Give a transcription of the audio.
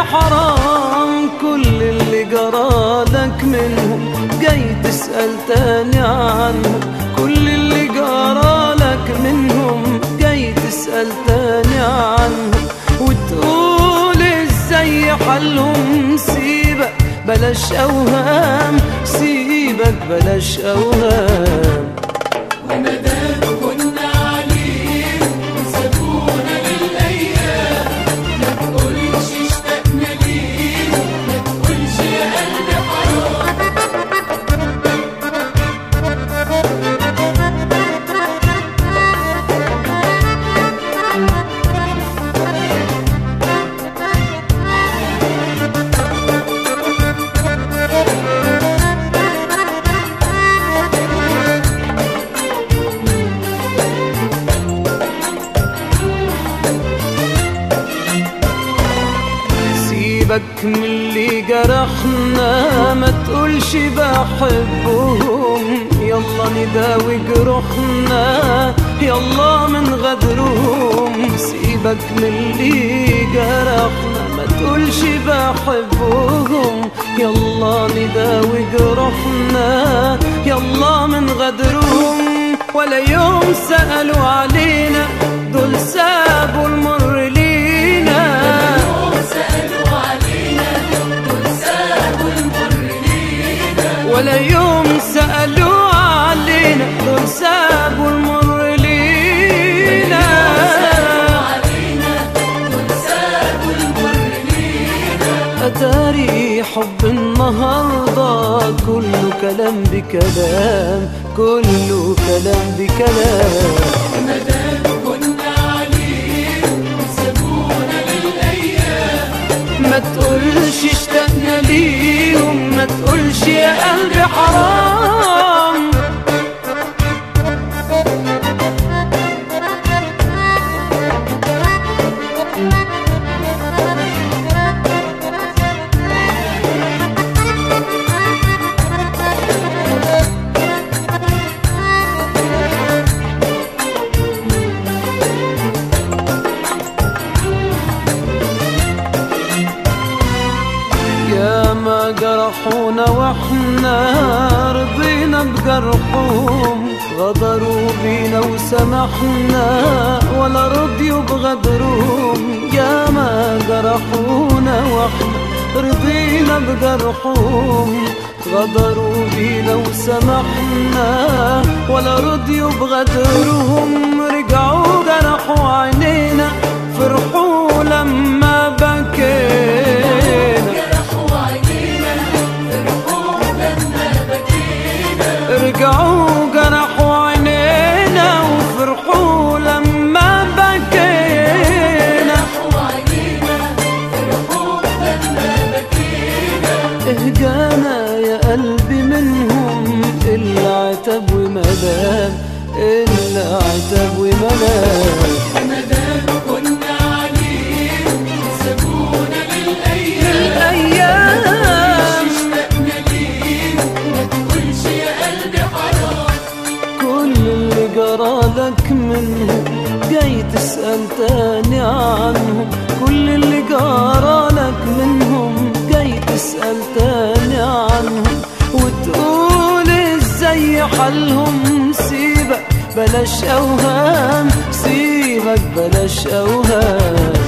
حرام كل اللي جرالك منهم جاي تسأل تاني عنهم كل اللي جرالك منهم جاي تسأل تاني عنهم وتقول ازاي حلهم سيبك بلاش اوهام سيبك بلاش اوهام ونداد كنا عليه وسابونا للأيام ما تقولش اشتقنا ليه ما تقولش يا قلبي حرام سيبك من اللي جرحنا ما تقولش بحبهم يلا نداوي جروحنا يلا من غدرهم سيبك من اللي جرحنا ما تقولش بحبهم يلا نداوي جروحنا يلا من غدرهم ولا يوم سألوا علينا دول سابوا المر لينا سألوا علينا دول سابوا المر لينا ولا يوم سألوا علينا دول سابوا المر لينا علينا دول سابوا المر لينا أتاري حب النهاردة كله كلام بكلام كله كلام بكلام ونداد كنا عليه وسابونا للأيام ما تقولش اشتقنا ليهم ما تقولش يا قلبي حرام يا ما جرحونا واحنا رضينا بجرحهم غدروا بينا وسمحنا ولا رضيوا بغدرهم يا ما جرحونا واحنا رضينا بجرحهم غدروا بينا وسمحنا ولا رضيوا بغدرهم رجعوا جرحوا عينينا فرحوا لما بكينا جرحوا عينينا فرحوا لما بكينا رجعوا جرحوا عينينا وفرحوا لما بكينا جرحوا عينينا فرحوا لما بكينا اهجانا يا قلبي منهم إلا عتاب وملام إلا عتاب وملام ونداد كنا عليه سابونا للأيام الأيام اشتقنا ليه ما تقولش يا قلبي حرام كل اللي جرالك منهم جاي تسأل تاني عنهم كل اللي جرالك منهم جاي تسأل تاني عنهم وتقول ازاي حالهم سيبك بلاش اوهام سيبك بلاش اوهام